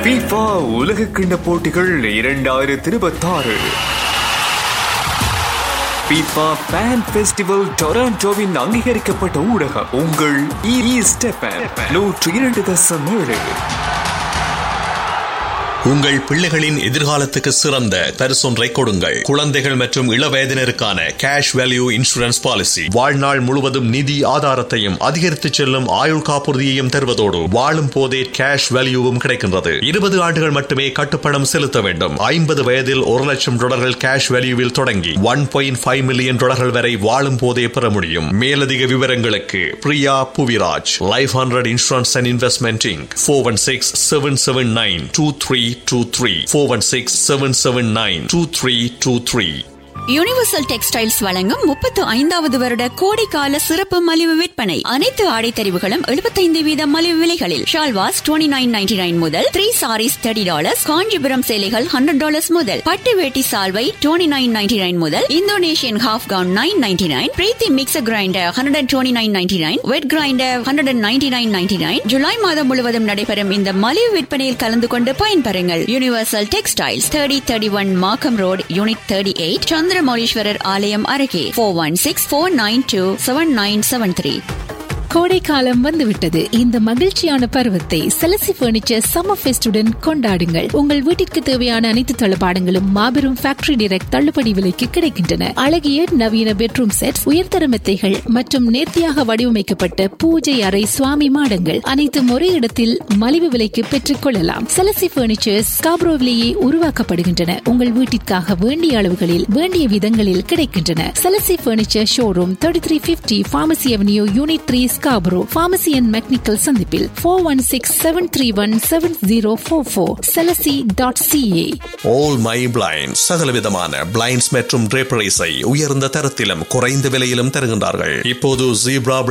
FIFA உலக கிண்ட போட்டிகள் இரண்டாயிரத்தி இருபத்தாறு FIFA Fan Festival டொராண்டோவின் அங்கீகரிக்கப்பட்ட ஊடகம் உங்கள் இ ஸ்டெப்பன் நூற்றி இரண்டு தசம் ஏழு உங்கள் பிள்ளைகளின் எதிர்காலத்துக்கு சிறந்த பரிசொன்றை கொடுங்கள் குழந்தைகள் மற்றும் இளவயதினருக்கான கேஷ் வேல்யூ இன்சூரன்ஸ் பாலிசி வாழ்நாள் முழுவதும் நிதி ஆதாரத்தையும் அதிகரித்து செல்லும் ஆயுள் காப்புறுதியையும் தருவதோடு வாழும் போதே கேஷ் வேல்யூவும் கிடைக்கின்றது இருபது ஆண்டுகள் மட்டுமே கட்டுப்பணம் செலுத்த வேண்டும் ஐம்பது வயதில் ஒரு லட்சம் டாலர்கள் கேஷ் வேல்யூவில் தொடங்கி ஒன் பாயிண்ட் ஃபைவ் மில்லியன் டாலர்கள் வரை வாழும் போதே பெற முடியும் மேலதிக விவரங்களுக்கு Priya Puviraj life hundred insurance and investment Inc four one six seven seven nine two three two three four one six seven seven nine two three two three universal textiles வழங்கும் முப்பத்து ஐந்தாவது வருட கோடைக்கால சிறப்பு மலிவு விற்பனை அனைத்து ஆடை தெரிவுகளும் எழுபத்தைந்து வீத மலிவு விலைகளில் shalwars twenty nine ninety nine முதல் three saris thirty dollars Kanchipuram சேலைகள் ஹண்ட்ரட் டாலர்ஸ் முதல் பட்டு வேட்டி சால்வை டுவெண்ட்டி நைன் நைன்டி நைன் முதல் Indonesian half gown nine ninety nine Preethi mixer grinder hundred and twenty nine ninety nine wet grinder hundred and ninety nine ninety nine ஜூலை மாதம் முழுவதும் நடைபெறும் இந்த மலிவு விற்பனையில் கலந்து கொண்டு பயன்பெறுங்கள் universal textiles thirty thirty one Markham road unit thirty eight Chandramouleeswarar ஆலயம் அருகே four one six four nine two seven nine seven three கோடைக்காலம் வந்துவிட்டது இந்த மகிழ்ச்சியான பருவத்தை செலசி பர்னிச்சர் சம்மர் ஃபெஸ்டுடன் கொண்டாடுங்கள் உங்கள் வீட்டிற்கு தேவையான அனைத்து தளபாடங்களும் மாபெரும் ஃபேக்டரி டிரெக்ட் தள்ளுபடி விலைக்கு கிடைக்கின்றன அழகிய நவீன பெட்ரூம் செட் உயர்தர மெத்தைகள் மற்றும் நேர்த்தியாக வடிவமைக்கப்பட்ட பூஜை அறை சுவாமி மாடங்கள் அனைத்தும் ஒரே இடத்தில் மலிவு விலைக்கு பெற்றுக் கொள்ளலாம் செலசி பர்னிச்சர்ஸ் காப்ரோவிலேயே உருவாக்கப்படுகின்றன உங்கள் வீட்டிற்காக வேண்டிய அளவுகளில் வேண்டிய விதங்களில் கிடைக்கின்றன Selasi furniture showroom thirty three fifty Pharmacy Avenue unit three Scarborough Pharmacy and McNicoll சந்திப்பில் four one six seven three one seven zero four four Selasi dot CA all my blind சகலவிதமான blinds மற்றும் draperies-ஐ உயர்ந்த தரத்திலும் குறைந்த விலையிலும் தருகின்றார்கள் இப்போது zebra